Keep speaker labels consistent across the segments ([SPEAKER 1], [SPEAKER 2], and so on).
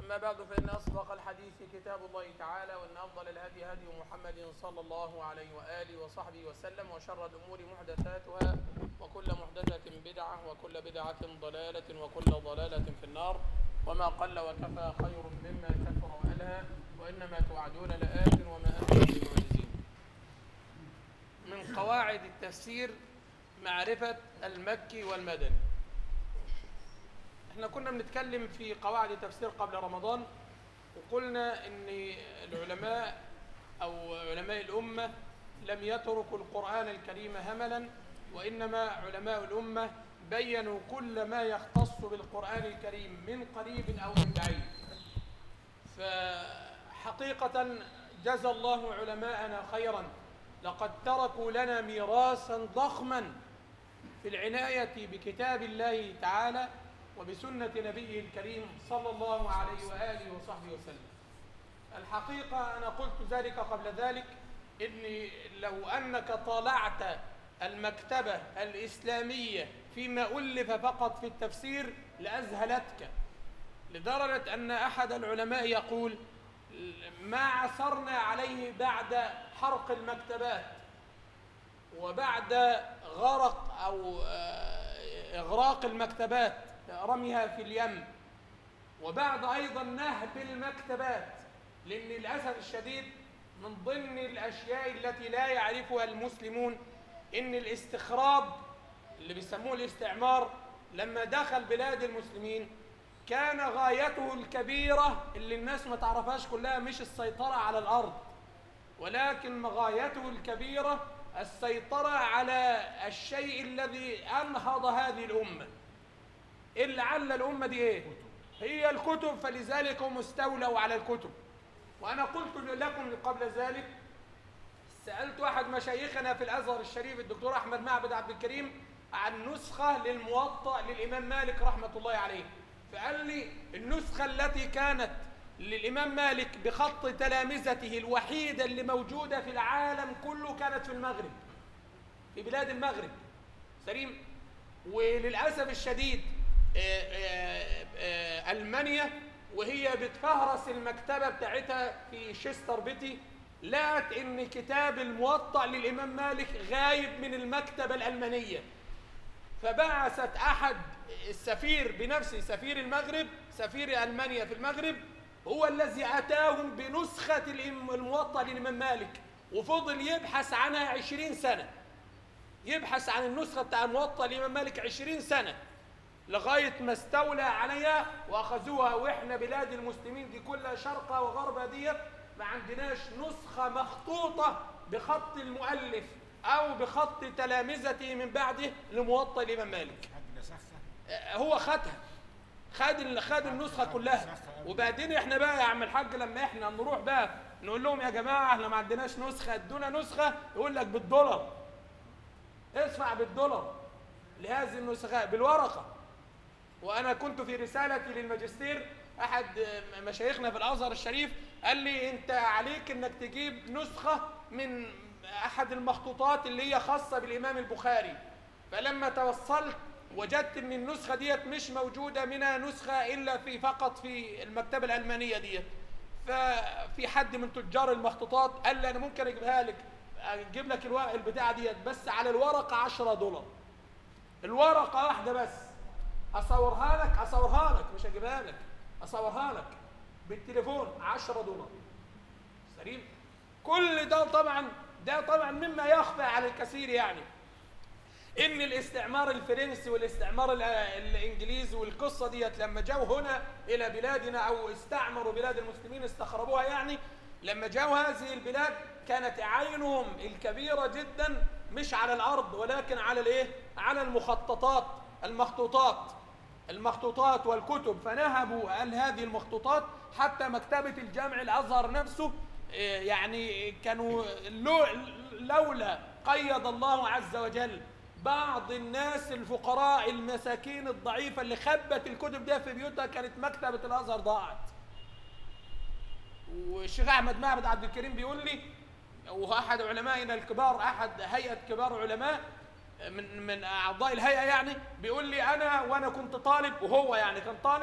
[SPEAKER 1] أما بعد فإن أصدق الحديث كتاب الله تعالى وإن أفضل الهدي هدي محمد صلى الله عليه وآله وصحبه وسلم وشر الأمور محدثاتها وكل محدثة بدعة وكل بدعة ضلالة وكل ضلالة في النار وما قل وكفى خير مما كثر وألهى وإنما توعدون لآت وما أنتم بمعجزين من قواعد التفسير معرفة المكي والمدني احنا كنا بنتكلم في قواعد التفسير قبل رمضان وقلنا ان العلماء او علماء الامه لم يتركوا القران الكريم هملا وانما علماء الامه بينوا كل ما يختص بالقران الكريم من قريب او من بعيد فحقيقه جزى الله علماءنا خيرا لقد تركوا لنا ميراثا ضخما في العنايه بكتاب الله تعالى وبسنة نبيه الكريم صلى الله عليه وآله وصحبه وسلم الحقيقة أنا قلت ذلك قبل ذلك إني لو أنك طالعت المكتبة الإسلامية فيما ألف فقط في التفسير لأذهلتك لدرجة أن أحد العلماء يقول ما عثرنا عليه بعد حرق المكتبات وبعد غرق أو إغراق المكتبات رميها في اليم وبعد أيضا نهب المكتبات لأن للأسف الشديد من ضمن الأشياء التي لا يعرفها المسلمون إن الاستخراب اللي بيسموه الاستعمار لما دخل بلاد المسلمين كان غايته الكبيرة اللي الناس ما تعرفهاش كلها مش السيطرة على الأرض ولكن غايته الكبيرة السيطرة على الشيء الذي أنهض هذه الأمة اللي عل الأمة دي إيه؟ هي الكتب فلذلك هم استولوا على الكتب وأنا قلت لكم قبل ذلك سألت أحد مشايخنا في الأزهر الشريف الدكتور أحمد معبد عبد الكريم عن نسخة للموطأ للإمام مالك رحمة الله عليه فقال لي النسخة التي كانت للإمام مالك بخط تلامذته الوحيدة اللي موجودة في العالم كله كانت في المغرب في بلاد المغرب سليم وللأسف الشديد ألمانيا وهي بتفهرس المكتبة بتاعتها في شيستر بيتي لقت ان كتاب الموطأ للإمام مالك غايب من المكتبة الألمانية فبعثت أحد السفير بنفسه سفير المغرب سفير ألمانيا في المغرب هو الذي أتاهم بنسخة الموطأ للإمام مالك وفضل يبحث عنها عشرين سنة يبحث عن النسخة بتاع الموطأ للإمام مالك عشرين سنة لغاية ما استولى عليها وأخذوها وإحنا بلاد المسلمين دي كلها شرقة وغربة ديت ما عندناش نسخة مخطوطة بخط المؤلف أو بخط تلامذته من بعده لموطأ الإمام مالك هو خدها خد خد النسخة كلها وبعدين احنا بقى يا عم الحاج لما احنا نروح بقى نقول لهم يا جماعة احنا ما عندناش نسخة ادونا نسخة يقول لك بالدولار ادفع بالدولار لهذه النسخة بالورقة وأنا كنت في رسالتي للماجستير أحد مشايخنا في الأزهر الشريف قال لي أنت عليك أنك تجيب نسخة من أحد المخطوطات اللي هي خاصة بالإمام البخاري فلما توصلت وجدت أن النسخة ديت مش موجودة منها نسخة إلا في فقط في المكتبة الألمانية ديت ففي حد من تجار المخطوطات قال لي أنا ممكن أجيبها لك أجيب لك البتاعة ديت بس على الورقة 10 دولار الورقة واحدة بس اصورها لك اصورها لك مش هجيبها لك اصورها لك بالتليفون 10 دولار سليم كل ده طبعا ده طبعا مما يخفى على الكثير يعني ان الاستعمار الفرنسي والاستعمار الانجليزي والقصه ديت لما جاوا هنا الى بلادنا او استعمروا بلاد المسلمين استخربوها يعني لما جاوا هذه البلاد كانت عينهم الكبيره جدا مش على الارض ولكن على الايه على المخططات المخطوطات المخطوطات والكتب فنهبوا هذه المخطوطات حتى مكتبة الجامع الأزهر نفسه يعني كانوا لولا قيد الله عز وجل بعض الناس الفقراء المساكين الضعيفة اللي خبت الكتب دي في بيوتها كانت مكتبة الأزهر ضاعت والشيخ أحمد معبد عبد الكريم بيقول لي وهو أحد علمائنا الكبار أحد هيئة كبار علماء من من اعضاء الهيئه يعني بيقول لي انا وانا كنت طالب وهو يعني كان طالب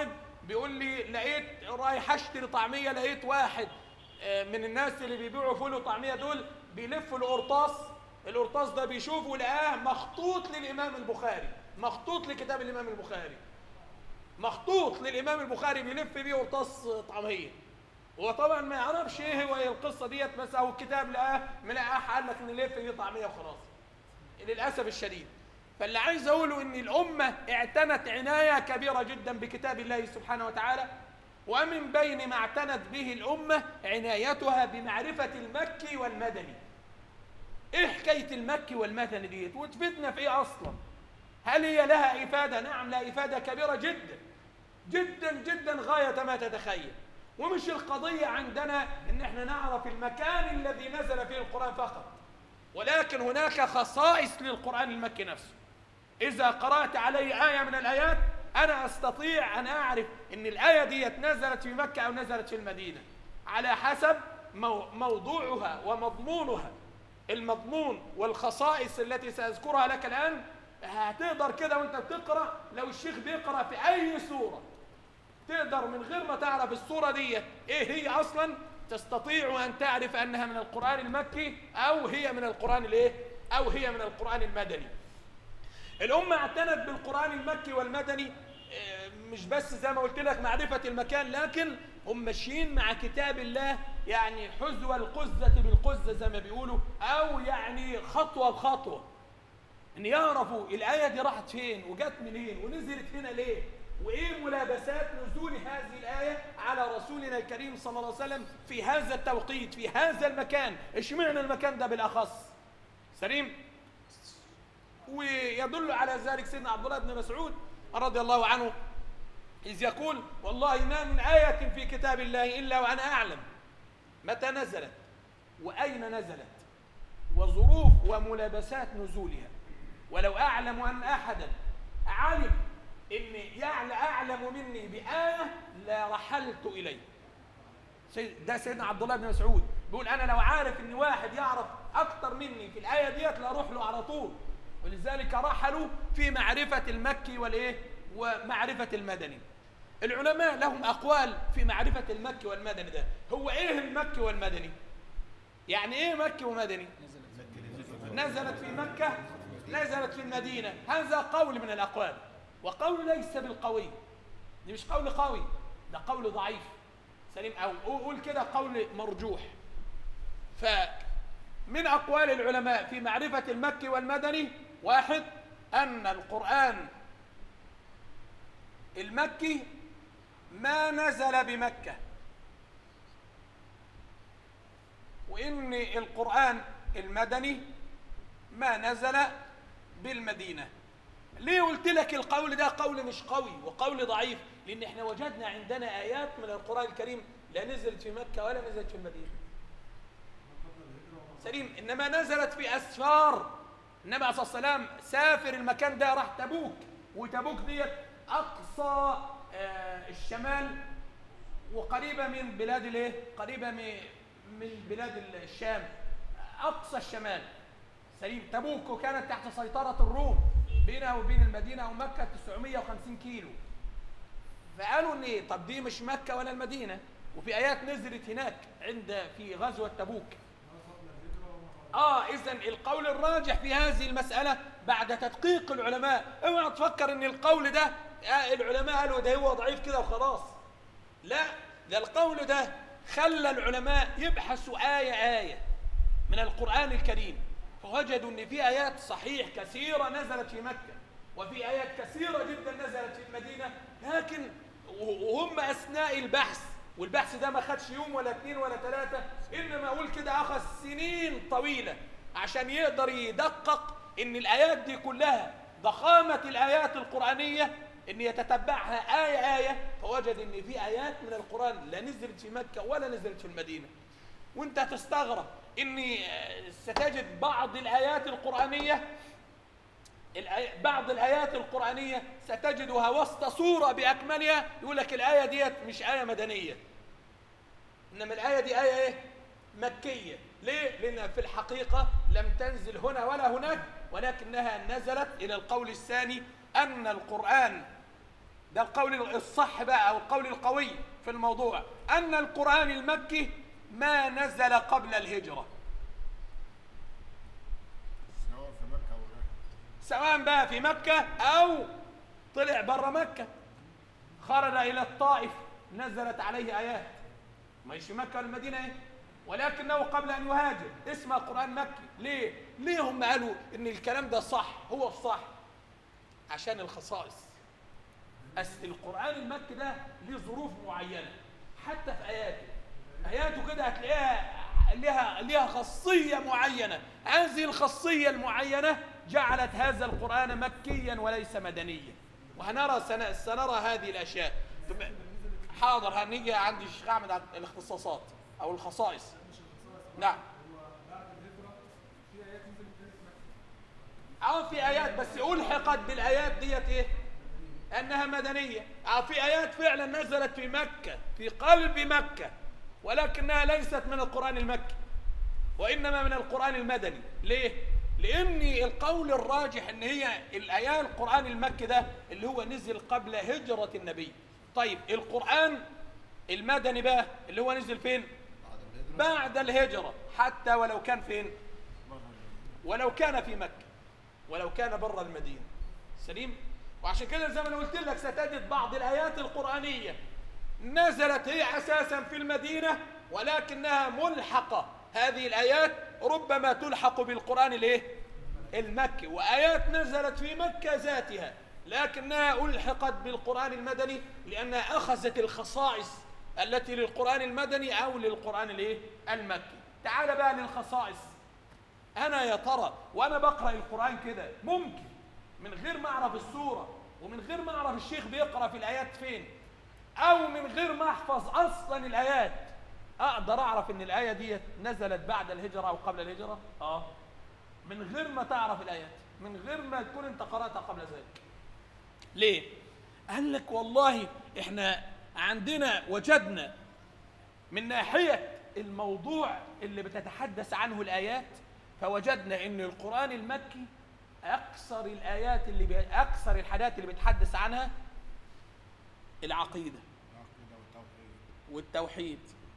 [SPEAKER 1] بيقول لي لقيت رايح اشتري طعميه لقيت واحد آه، من الناس اللي بيبيعوا فول وطعميه دول بيلفوا القرطاس القرطاس ده بيشوفه لقاه مخطوط للامام البخاري مخطوط لكتاب الامام البخاري مخطوط للامام البخاري بيلف بيه قرطاس طعميه هو طبعا ما يعرفش ايه هو القصه ديت بس او الكتاب لقاه ملقاه قال لك نلف بيه طعميه وخلاص للاسف الشديد فاللي عايز اقوله ان الامه اعتنت عنايه كبيره جدا بكتاب الله سبحانه وتعالى ومن بين ما اعتنت به الامه عنايتها بمعرفه المكي والمدني ايه حكايه المكي والمدني ديت وتفيدنا في ايه اصلا هل هي لها افاده نعم لها افاده كبيره جدا جدا جدا غايه ما تتخيل ومش القضيه عندنا ان احنا نعرف المكان الذي نزل فيه القران فقط ولكن هناك خصائص للقران المكي نفسه إذا قرأت علي آية من الآيات أنا أستطيع أن أعرف أن الآية دي نزلت في مكة أو نزلت في المدينة على حسب موضوعها ومضمونها المضمون والخصائص التي سأذكرها لك الآن هتقدر كده وانت بتقرأ لو الشيخ بيقرأ في أي سورة تقدر من غير ما تعرف السورة دي إيه هي أصلا تستطيع أن تعرف أنها من القرآن المكي أو هي من القرآن الإيه أو هي من القرآن المدني الأمة اعتنت بالقرآن المكي والمدني آه، مش بس زي ما قلت لك معرفة المكان لكن هم ماشيين مع كتاب الله يعني حذو القزة بالقزة زي ما بيقولوا أو يعني خطوة بخطوة إن يعرفوا الآية دي راحت فين وجت منين ونزلت هنا ليه وإيه ملابسات نزول هذه الآية على رسولنا الكريم صلى الله عليه وسلم في هذا التوقيت في هذا المكان اشمعنى المكان ده بالأخص سليم ويدل على ذلك سيدنا عبد الله بن مسعود رضي الله عنه إذ يقول والله ما من آية في كتاب الله إلا وأنا أعلم متى نزلت وأين نزلت وظروف وملابسات نزولها ولو أعلم أن أحدا علم إني أعلم مني بآية لرحلت إليه ده سيدنا عبد الله بن مسعود بيقول أنا لو عارف إن واحد يعرف أكتر مني في الآية ديت لأروح له على طول ولذلك رحلوا في معرفة المكي والإيه ومعرفة المدني العلماء لهم أقوال في معرفة المكي والمدني ده هو إيه المكي والمدني يعني إيه مكي ومدني نزلت في مكة نزلت في المدينة هذا قول من الأقوال وقول ليس بالقوي دي مش قول قوي ده قول ضعيف سليم أو قول كده قول مرجوح فمن أقوال العلماء في معرفة المكي والمدني واحد أن القرآن المكي ما نزل بمكة وإن القرآن المدني ما نزل بالمدينة ليه قلت لك القول ده قول مش قوي وقول ضعيف لأن احنا وجدنا عندنا آيات من القرآن الكريم لا نزلت في مكة ولا نزلت في المدينة سليم إنما نزلت في أسفار النبي عليه الصلاه والسلام سافر المكان ده راح تبوك وتبوك ديت اقصى آه الشمال وقريبه من بلاد الايه قريبه من بلاد الشام اقصى الشمال سليم تبوك وكانت تحت سيطره الروم بينها وبين المدينه او مكه 950 كيلو فقالوا ان إيه؟ طب دي مش مكه ولا المدينه وفي ايات نزلت هناك عند في غزوه تبوك اه اذا القول الراجح في هذه المساله بعد تدقيق العلماء اوعى تفكر ان القول ده آه العلماء قالوا ده هو ضعيف كده وخلاص لا ده القول ده خلى العلماء يبحثوا آية آية من القرآن الكريم فوجدوا ان في آيات صحيح كثيرة نزلت في مكة وفي آيات كثيرة جدا نزلت في المدينة لكن وهم أثناء البحث والبحث ده ما خدش يوم ولا اثنين ولا ثلاثة إنما أقول كده أخذ سنين طويلة عشان يقدر يدقق إن الآيات دي كلها ضخامة الآيات القرآنية إن يتتبعها آية آية فوجد إن في آيات من القرآن لا نزلت في مكة ولا نزلت في المدينة وانت هتستغرب إن ستجد بعض الآيات القرآنية بعض الآيات القرآنية ستجدها وسط صورة بأكملها يقول لك الآية ديت مش آية مدنية إنما الآية دي آية إيه؟ مكية ليه؟ لأنها في الحقيقة لم تنزل هنا ولا هناك ولكنها نزلت إلى القول الثاني أن القرآن ده القول الصح بقى أو القول القوي في الموضوع أن القرآن المكي ما نزل قبل الهجرة
[SPEAKER 2] سواء في مكة أو غيرها
[SPEAKER 1] سواء بقى في مكة أو طلع بره مكة خرج إلى الطائف نزلت عليه آيات ما في مكة والمدينة إيه ولكنه قبل أن يهاجر اسمه قرآن مكي ليه؟ ليه هم قالوا إن الكلام ده صح هو الصح عشان الخصائص أس القرآن المكي ده ليه ظروف معينة حتى في آياته آياته كده هتلاقيها لها لها خاصية معينة هذه الخاصية المعينة جعلت هذا القرآن مكيا وليس مدنيا وهنرى سن- سنرى هذه الأشياء حاضر هنيجي عند الشيخ أحمد عن الاختصاصات أو الخصائص نعم اه في ايات بس الحقت بالايات ديت ايه انها مدنيه اه في ايات فعلا نزلت في مكه في قلب مكه ولكنها ليست من القران المكي وانما من القران المدني ليه لان القول الراجح ان هي الايات القران المكي ده اللي هو نزل قبل هجره النبي طيب القران المدني بقى اللي هو نزل فين بعد الهجره حتى ولو كان فين ولو كان في مكه ولو كان بر المدينة سليم وعشان كده زي ما انا قلت لك ستجد بعض الآيات القرآنية نزلت هي أساسا في المدينة ولكنها ملحقة هذه الآيات ربما تلحق بالقرآن الايه المكي وآيات نزلت في مكة ذاتها لكنها ألحقت بالقرآن المدني لأنها أخذت الخصائص التي للقرآن المدني أو للقرآن الايه المكي تعال بقى للخصائص انا يا ترى وانا بقرا القران كده ممكن من غير ما اعرف السوره ومن غير ما اعرف الشيخ بيقرا في الايات فين او من غير ما احفظ اصلا الايات اقدر اعرف ان الايه دي نزلت بعد الهجره او قبل الهجره اه من غير ما تعرف الايات من غير ما تكون انت قراتها قبل ذلك ليه قال لك والله احنا عندنا وجدنا من ناحيه الموضوع اللي بتتحدث عنه الايات فوجدنا ان القران المكي اكثر الايات اللي بي... اكثر الحاجات اللي بيتحدث عنها العقيده
[SPEAKER 2] العقيدة والتوحيد
[SPEAKER 1] والتوحيد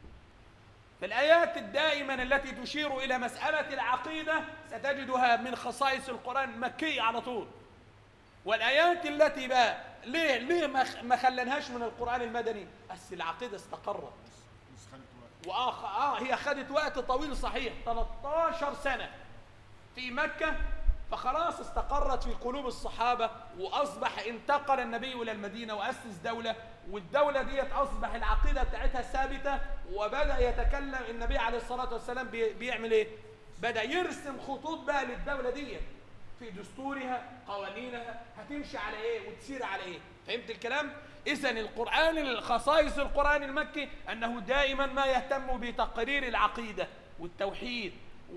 [SPEAKER 1] فالايات الدائما التي تشير الى مساله العقيده ستجدها من خصائص القران المكي على طول والايات التي بقى ليه ليه ما خ- ما خلناهاش من القران المدني بس العقيده استقرت
[SPEAKER 2] بس خدت وقت
[SPEAKER 1] وآخ آه هي خدت وقت طويل صحيح 13 سنة في مكة فخلاص استقرت في قلوب الصحابة وأصبح انتقل النبي إلى المدينة وأسس دولة والدولة ديت أصبح العقيدة بتاعتها ثابتة وبدأ يتكلم النبي عليه الصلاة والسلام بي- بيعمل إيه؟ بدأ يرسم خطوط بقى للدولة ديت في دستورها قوانينها هتمشي على ايه وتسير على ايه فهمت الكلام اذا القران الخصائص القران المكي انه دائما ما يهتم بتقرير العقيده والتوحيد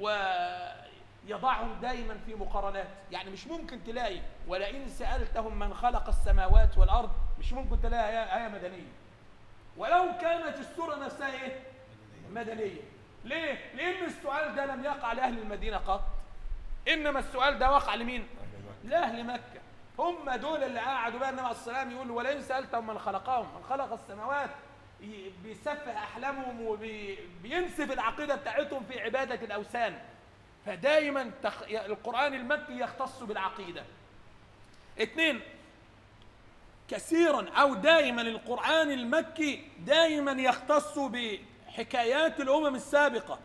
[SPEAKER 1] ويضعهم دائما في مقارنات يعني مش ممكن تلاقي ولئن سالتهم من خلق السماوات والارض مش ممكن تلاقي ايه آية مدنيه ولو كانت السوره نفسها ايه مدنيه ليه لان السؤال ده لم يقع لاهل المدينه قط انما السؤال ده وقع لمين لاهل مكه هم دول اللي قعدوا بقى النبي عليه الصلاه والسلام يقول ولئن سالتهم من خلقهم من خلق السماوات ي- بيسفه احلامهم وبينسف العقيده بتاعتهم في عباده الاوثان فدائما تخ... القران المكي يختص بالعقيده اثنين كثيرا او دائما القران المكي دائما يختص بحكايات الامم السابقه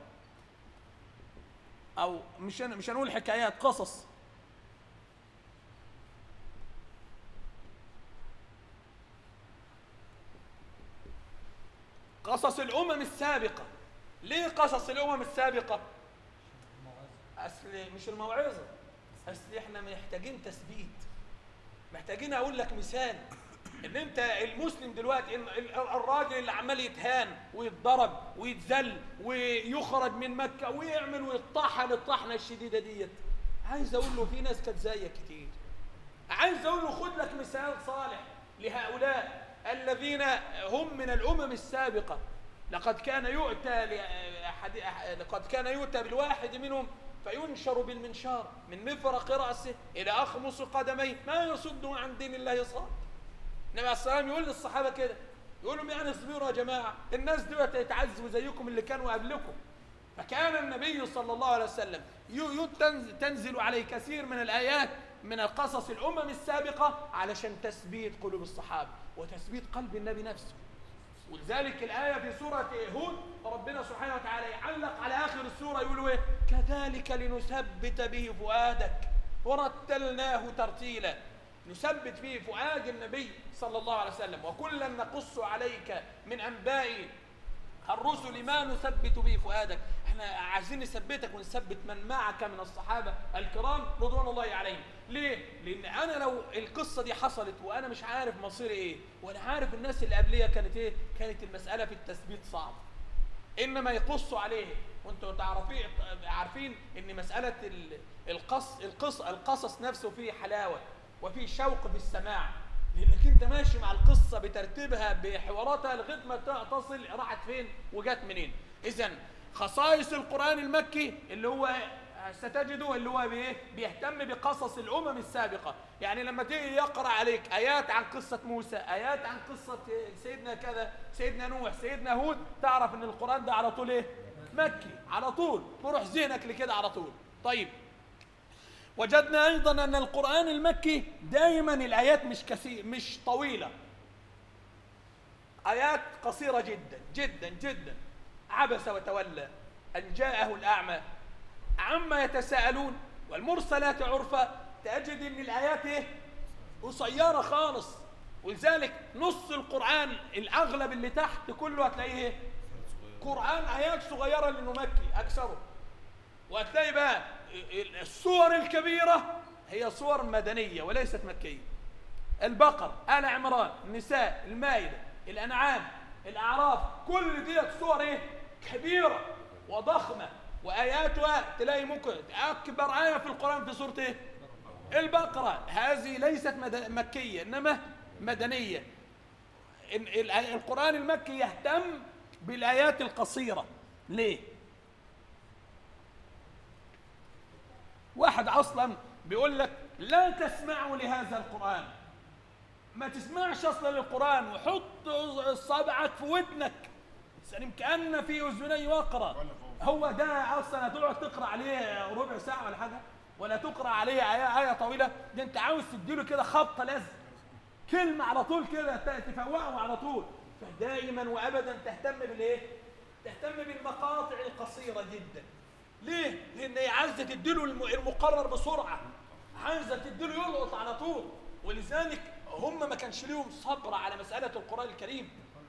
[SPEAKER 1] او مش مش هنقول حكايات قصص قصص الامم السابقه ليه قصص الامم السابقه اصل مش الموعظه اصل احنا محتاجين تثبيت محتاجين اقول لك مثال ان انت المسلم دلوقتي إن ال- الراجل اللي عمال يتهان ويتضرب ويتذل ويخرج من مكه ويعمل ويطحن الطحنه الشديده ديت عايز اقول له في ناس كانت زيك كتير عايز اقول له خد لك مثال صالح لهؤلاء الذين هم من الامم السابقه لقد كان يؤتى لأحد لقد كان يؤتى بالواحد منهم فينشر بالمنشار من مفرق راسه الى اخمص قدميه ما يصده عن دين الله صاد النبي عليه الصلاه والسلام يقول للصحابه كده يقول لهم يعني اصبروا يا جماعه الناس دول يتعذبوا زيكم اللي كانوا قبلكم فكان النبي صلى الله عليه وسلم ي- ي- تنز- تنزل عليه كثير من الآيات من القصص الأمم السابقة علشان تثبيت قلوب الصحابة وتثبيت قلب النبي نفسه ولذلك الآية في سورة هود ربنا سبحانه وتعالى يعلق على آخر السورة يقول إيه كذلك لنثبت به فؤادك ورتلناه ترتيلا نثبت به فؤاد النبي صلى الله عليه وسلم وكلا نقص عليك من أنباء الرسل ما نثبت به فؤادك احنا عايزين نثبتك ونثبت من معك من الصحابة الكرام رضوان الله عليهم ليه؟ لأن أنا لو القصة دي حصلت وأنا مش عارف مصيري إيه وأنا عارف الناس اللي قبلية كانت إيه؟ كانت المسألة في التثبيت صعبة انما يقصوا عليه وانتوا تعرفين عارفين ان مساله ال- القص القص القصص نفسه فيه حلاوه وفيه شوق في السماع لانك انت ماشي مع القصه بترتيبها بحواراتها لغايه ما ت- تصل راحت فين وجت منين اذا خصائص القران المكي اللي هو ستجده اللي هو بايه بيهتم بقصص الامم السابقه يعني لما تيجي يقرا عليك ايات عن قصه موسى ايات عن قصه سيدنا كذا سيدنا نوح سيدنا هود تعرف ان القران ده على طول ايه مكي على طول بروح ذهنك لكده على طول طيب وجدنا ايضا ان القران المكي دائما الايات مش كثير مش طويله ايات قصيره جدا جدا جدا عبس وتولى ان جاءه الاعمى عما يتساءلون والمرسلات عرفا تجد ان الايات ايه قصيره خالص ولذلك نص القران الاغلب اللي تحت كله هتلاقيه ايه قران ايات صغيره لانه مكي اكثره وهتلاقي بقى الصور الكبيره هي صور مدنيه وليست مكيه البقر ال عمران النساء المائده الانعام الاعراف كل دي صور ايه كبيره وضخمه واياتها تلاقي ممكن اكبر ايه في القران في سوره ايه البقره هذه ليست مد- مكيه انما مدنيه إن- ال- القران المكي يهتم بالايات القصيره ليه واحد اصلا بيقول لك لا تسمعوا لهذا القران ما تسمعش اصلا للقران وحط صابعك في ودنك سليم كان في اذني وقرا هو ده اصلا هتقعد تقرا عليه ربع ساعه ولا حاجه ولا تقرا عليه ايه ايه طويله ده انت عاوز تديله كده خبطه لزق كلمه على طول كده ت- تفوقه على طول فدائما وابدا تهتم بالايه تهتم بالمقاطع القصيره جدا ليه لان هي عايزه تديله الم- المقرر بسرعه عايزه تديله يلقط على طول ولذلك هم ما كانش ليهم صبر على مساله القران الكريم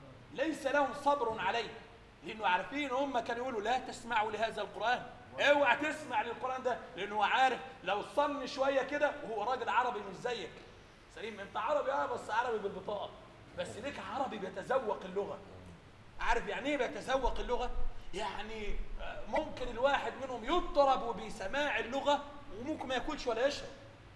[SPEAKER 1] ليس لهم صبر عليه لانه عارفين هم كانوا يقولوا لا تسمعوا لهذا القران اوعى تسمع للقران ده لانه هو عارف لو صن شويه كده وهو راجل عربي مش زيك سليم انت عربي اه بس عربي بالبطاقه بس ليك عربي بيتذوق اللغه عارف يعني ايه بيتذوق اللغه يعني آه، ممكن الواحد منهم يضطرب بسماع اللغه وممكن ما ياكلش ولا يشرب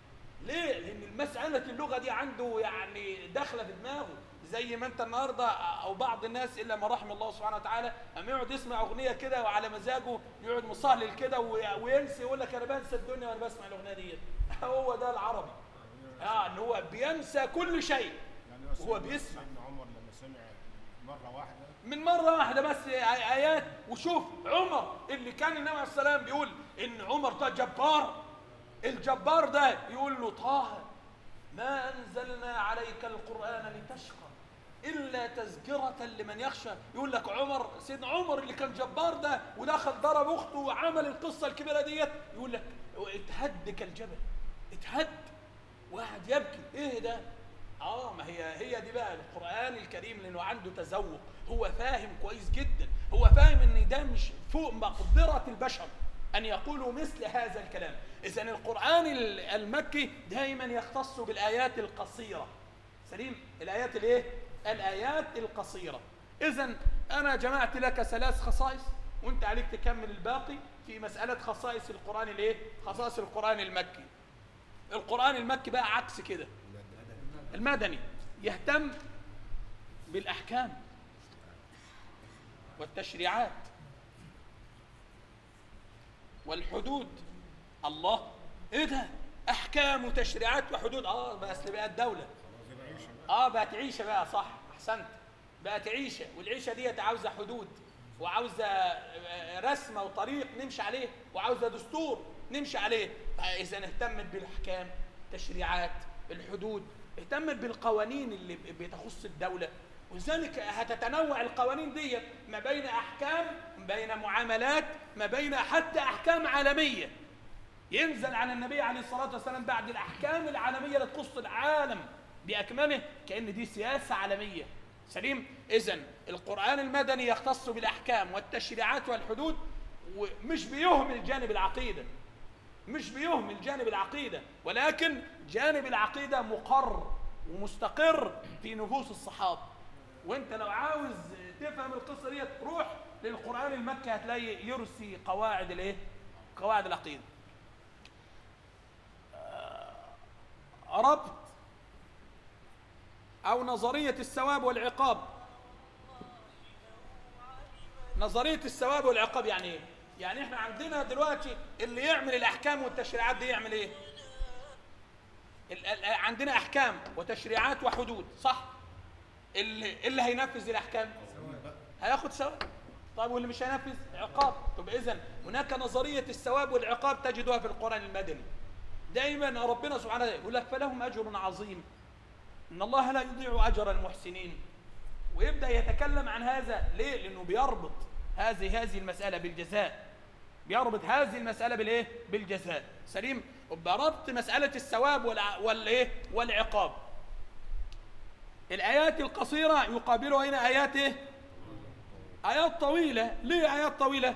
[SPEAKER 1] ليه؟ لأن مسألة اللغة دي عنده يعني داخلة في دماغه زي ما أنت النهاردة أو بعض الناس إلا ما رحم الله سبحانه وتعالى أما يقعد يسمع أغنية كده وعلى مزاجه يقعد مصهلل كده وي- وينسى يقول لك أنا بنسى الدنيا وأنا بسمع الأغنية دي هو ده العربي آه إن هو بينسى كل شيء
[SPEAKER 2] يعني بس
[SPEAKER 1] هو بيسمع.
[SPEAKER 2] سيدنا عمر لما سمع مره واحده
[SPEAKER 1] من مرة واحدة بس آي- آيات وشوف عمر اللي كان النبي عليه السلام بيقول إن عمر ده جبار الجبار ده يقول له طه ما أنزلنا عليك القرآن لتشقى إلا تذكرة لمن يخشى يقول لك عمر سيدنا عمر اللي كان جبار ده ودخل ضرب أخته وعمل القصة الكبيرة ديت يقول لك اتهد كالجبل اتهد واحد يبكي ايه ده اه ما هي هي دي بقى القران الكريم لانه عنده تذوق هو فاهم كويس جدا هو فاهم ان ده مش فوق مقدره البشر ان يقولوا مثل هذا الكلام اذا القران ال- المكي دائما يختص بالايات القصيره سليم الايات الايه الايات القصيره اذا انا جمعت لك ثلاث خصائص وانت عليك تكمل الباقي في مساله خصائص القران الايه خصائص القران المكي القرآن المكي بقى عكس كده المدني يهتم بالأحكام والتشريعات والحدود الله ايه ده احكام وتشريعات وحدود اه بس بقى الدوله
[SPEAKER 2] زي العيشه بقى
[SPEAKER 1] اه بقت عيشه بقى صح احسنت بقت عيشه والعيشه ديت عاوزه حدود وعاوزه آه، رسمه وطريق نمشي عليه وعاوزه دستور نمشي عليه اذا اهتمت بالاحكام تشريعات الحدود اهتمت بالقوانين اللي ب- بتخص الدوله ولذلك هتتنوع القوانين ديت ما بين احكام ما بين معاملات ما بين حتى احكام عالميه ينزل على النبي عليه الصلاة والسلام بعد الأحكام العالمية اللي تخص العالم بأكمله كأن دي سياسة عالمية سليم إذن القرآن المدني يختص بالأحكام والتشريعات والحدود ومش بيهمل جانب العقيدة مش بيهمل جانب العقيدة ولكن جانب العقيدة مقر ومستقر في نفوس الصحابة وانت لو عاوز تفهم القصة دي روح للقرآن المكي هتلاقي يرسي قواعد الايه قواعد العقيدة ربط أو نظرية الثواب والعقاب نظرية الثواب والعقاب يعني إيه؟ يعني إحنا عندنا دلوقتي اللي يعمل الأحكام والتشريعات دي يعمل إيه؟ ال- ال- عندنا أحكام وتشريعات وحدود صح؟ اللي, اللي هينفذ الأحكام هياخد ثواب طيب واللي مش هينفذ عقاب طب إذن هناك نظرية الثواب والعقاب تجدها في القرآن المدني دائما ربنا سبحانه وتعالى يقول لك فلهم اجر عظيم ان الله لا يضيع اجر المحسنين ويبدا يتكلم عن هذا ليه لانه بيربط هذه هذه المساله بالجزاء بيربط هذه المساله بالايه بالجزاء سليم يبقى ربط مساله الثواب والع- والايه والعقاب الايات القصيره يقابلها هنا ايات ايه ايات طويله ليه ايات طويله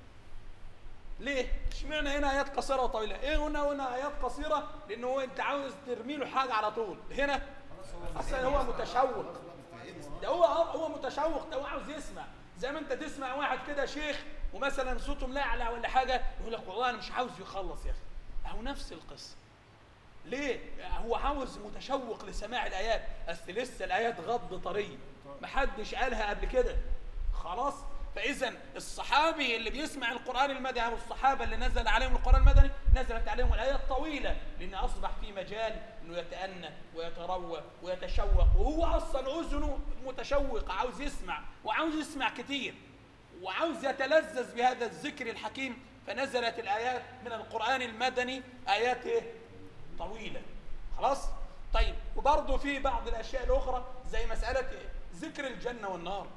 [SPEAKER 1] ليه؟ اشمعنى هنا ايات قصيره وطويله؟ ايه هنا هنا ايات قصيره؟ لانه هو انت عاوز ترمي له حاجه على طول، هنا اصلا هو متشوق ده هو هو متشوق ده هو عاوز يسمع زي ما انت تسمع واحد كده شيخ ومثلا صوته ملعلع ولا حاجه يقول لك والله انا مش عاوز يخلص يا اخي اهو نفس القصه ليه؟ هو عاوز متشوق لسماع الايات اصل لسه الايات غض طري محدش قالها قبل كده خلاص فاذا الصحابي اللي بيسمع القران المدني او الصحابه اللي نزل عليهم القران المدني نزلت عليهم الايات طويله لان اصبح في مجال انه يتأنى ويتروى ويتشوق وهو اصلا اذنه متشوق عاوز يسمع وعاوز يسمع كتير وعاوز يتلذذ بهذا الذكر الحكيم فنزلت الايات من القران المدني ايات ايه طويله خلاص طيب وبرضه في بعض الاشياء الاخرى زي مساله إيه؟ ذكر الجنه والنار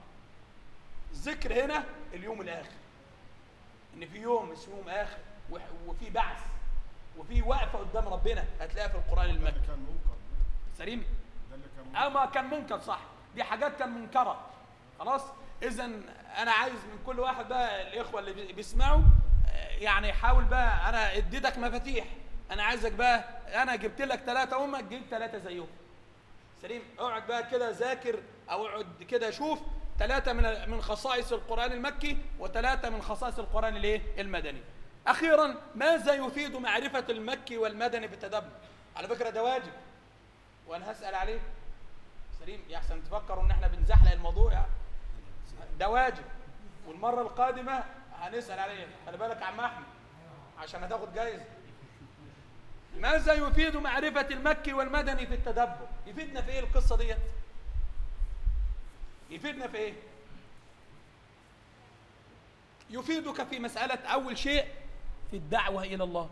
[SPEAKER 1] ذكر هنا اليوم الاخر ان في يوم اسمه يوم اخر وح- وفي بعث وفي وقفه قدام ربنا هتلاقيها في القران
[SPEAKER 2] ده
[SPEAKER 1] المكي
[SPEAKER 2] اللي كان منكر
[SPEAKER 1] سليم
[SPEAKER 2] ده اللي كان منكر
[SPEAKER 1] اما كان منكر صح دي حاجات كان منكره خلاص اذا انا عايز من كل واحد بقى الاخوه اللي بي- بيسمعوا آه، يعني حاول بقى انا اديتك مفاتيح انا عايزك بقى انا جبت لك ثلاثه امك جيب ثلاثه زيهم سليم اقعد بقى كده ذاكر او اقعد كده شوف ثلاثه من من خصائص القران المكي وثلاثه من خصائص القران الايه المدني اخيرا ماذا يفيد معرفه المكي والمدني بالتدبر على فكره ده واجب وانا هسال عليه سليم يا احسن تفكروا ان احنا بنزحلق الموضوع يعني ده واجب والمره القادمه هنسال عليه خلي بالك يا عم احمد عشان هتاخد جايزه ماذا يفيد معرفه المكي والمدني في التدبر يفيدنا في ايه القصه ديت يفيدنا في ايه يفيدك في مساله اول شيء في الدعوه الى الله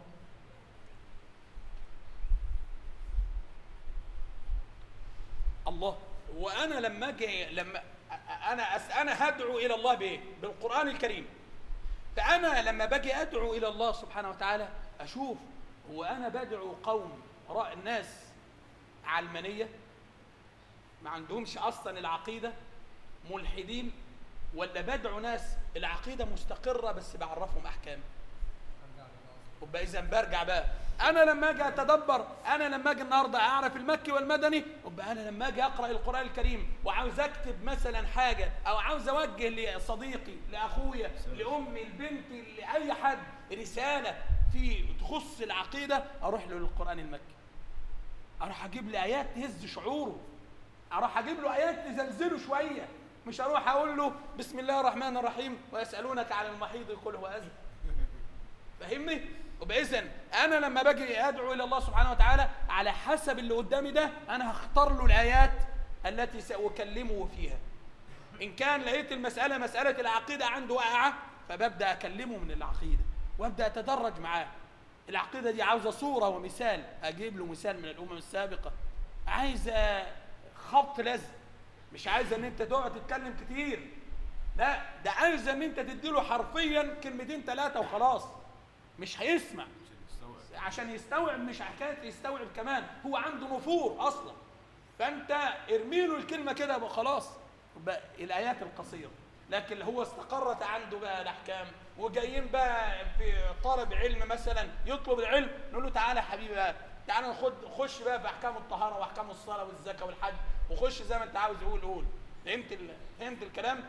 [SPEAKER 1] الله وانا لما اجي لما انا أس انا هدعو الى الله بايه بالقران الكريم فانا لما باجي ادعو الى الله سبحانه وتعالى اشوف هو انا بدعو قوم راء الناس علمانيه ما عندهمش اصلا العقيده ملحدين ولا بدعو ناس العقيده مستقره بس بعرفهم احكام يبقى اذا برجع بقى انا لما اجي اتدبر انا لما اجي النهارده اعرف المكي والمدني يبقى انا لما اجي اقرا القران الكريم وعاوز اكتب مثلا حاجه او عاوز اوجه لصديقي لاخويا لامي لبنتي لاي حد رساله في تخص العقيده اروح له للقران المكي اروح اجيب له ايات تهز شعوره اروح اجيب له ايات تزلزله شويه مش اروح اقول له بسم الله الرحمن الرحيم ويسالونك عن المحيض قل هو اذى فاهمني يبقى اذا انا لما باجي ادعو الى الله سبحانه وتعالى على حسب اللي قدامي ده انا هختار له الايات التي سأكلمه فيها إن كان لقيت المسألة مسألة العقيدة عنده واقعة فببدأ أكلمه من العقيدة وأبدأ أتدرج معاه العقيدة دي عاوزة صورة ومثال أجيب له مثال من الأمم السابقة عايزة خبط لزق مش عايزة إن أنت تقعد تتكلم كتير لا ده عايزة إن أنت تديله حرفيا كلمتين ثلاثة وخلاص مش هيسمع عشان يستوعب مش حكايه يستوعب كمان هو عنده نفور اصلا فانت ارمي له الكلمه كده بقى خلاص بقى الايات القصيره لكن هو استقرت عنده بقى الاحكام وجايين بقى في طالب علم مثلا يطلب العلم نقول له تعالى يا حبيبي بقى تعالى نخد خش بقى في احكام الطهاره واحكام الصلاه والزكاه والحج وخش زي ما انت عاوز قول قول فهمت ال... فهمت الكلام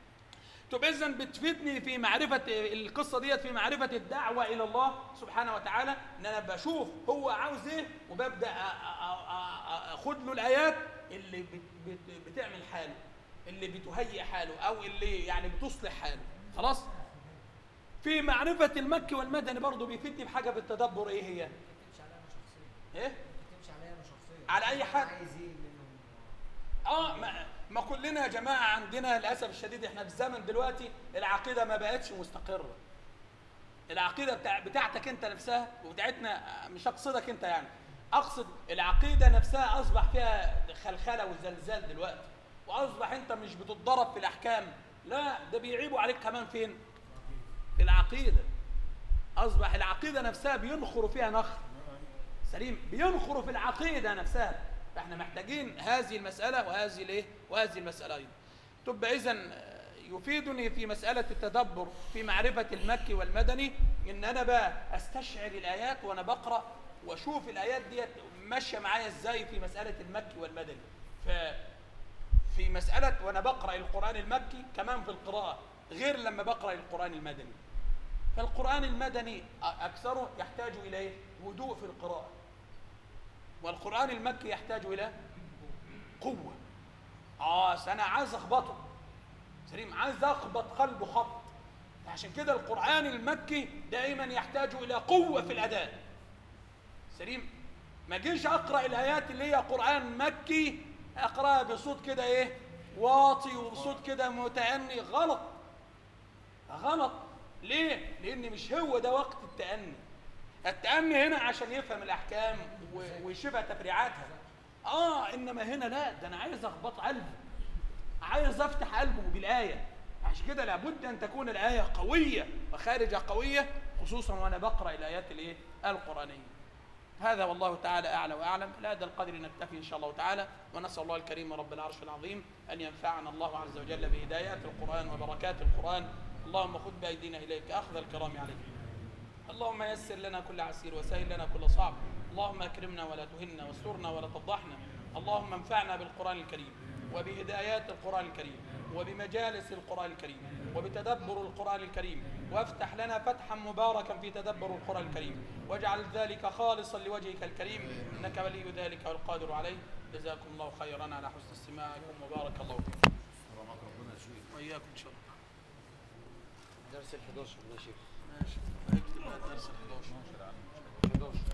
[SPEAKER 1] طب اذا بتفيدني في معرفه القصه ديت في معرفه الدعوه الى الله سبحانه وتعالى ان انا بشوف هو عاوز ايه وببدا أ- أ- أ- اخد له الايات اللي بت- بت- بتعمل حاله اللي بتهيئ حاله او اللي يعني بتصلح حاله خلاص في معرفه المكي والمدني برضه بيفيدني بحاجه في التدبر ايه هي
[SPEAKER 3] تمشي عليها انا شخصيا
[SPEAKER 1] ايه
[SPEAKER 3] تمشي عليها انا شخصيا
[SPEAKER 1] على أي حد.
[SPEAKER 3] عايز ايه منهم
[SPEAKER 1] اه ما, ما كلنا يا جماعه عندنا للاسف الشديد احنا في الزمن دلوقتي العقيده ما بقتش مستقره العقيده بتاع بتاعتك انت نفسها وبتاعتنا مش اقصدك انت يعني اقصد العقيده نفسها اصبح فيها خلخله وزلزال دلوقتي واصبح انت مش بتتضرب في الاحكام لا ده بيعيبوا عليك كمان فين في العقيده اصبح العقيده نفسها بينخروا فيها نخر سليم بينخروا في العقيده نفسها فاحنا محتاجين هذه المساله وهذه الايه وهذه المساله ايضا تبقى اذا يفيدني في مساله التدبر في معرفه المكي والمدني ان انا بقى استشعر الايات وانا بقرا واشوف الايات ديت ماشيه معايا ازاي في مساله المكي والمدني ف في مساله وانا بقرا القران المكي كمان في القراءه غير لما بقرا القران المدني فالقرآن المدني أكثره يحتاج إلى إيه؟ هدوء في القراءة والقرآن المكي يحتاج إلى قوة آه أصل أنا عايز أخبطه سليم عايز أخبط قلبه خبط عشان كده القرآن المكي دائما يحتاج إلى قوة في الأداء سليم ما جيش أقرأ الآيات اللي هي قرآن مكي أقرأها بصوت كده إيه واطي وبصوت كده متأني غلط غلط ليه؟ لأن مش هو ده وقت التأني التأني هنا عشان يفهم الأحكام و- ويشوفها تفريعاتها آه إنما هنا لا ده أنا عايز أخبط قلبه عايز أفتح قلبه بالآية عشان كده لابد أن تكون الآية قوية وخارجة قوية خصوصا وأنا بقرأ الآيات الإيه؟ القرآنية هذا والله تعالى أعلى وأعلم إلى هذا القدر نكتفي إن شاء الله تعالى ونسأل الله الكريم رب العرش العظيم أن ينفعنا الله عز وجل بهدايات القرآن وبركات القرآن اللهم خذ بأيدينا إليك أخذ الكرام عليك اللهم يسر لنا كل عسير وسهل لنا كل صعب اللهم اكرمنا ولا تهنا واسترنا ولا تفضحنا اللهم انفعنا بالقرآن الكريم وبهدايات القرآن الكريم وبمجالس القرآن الكريم وبتدبر القرآن الكريم وافتح لنا فتحا مباركا في تدبر القرآن الكريم واجعل ذلك خالصا لوجهك الكريم إنك ولي ذلك والقادر عليه جزاكم الله خيرا على حسن استماعكم وبارك الله فيكم
[SPEAKER 2] رماك ربنا يشفيك
[SPEAKER 1] وإياكم إن شاء الله
[SPEAKER 3] درس ال 11 ماشي
[SPEAKER 1] ماشي اكتب بقى الدرس 11
[SPEAKER 2] 11 يا عم
[SPEAKER 3] 11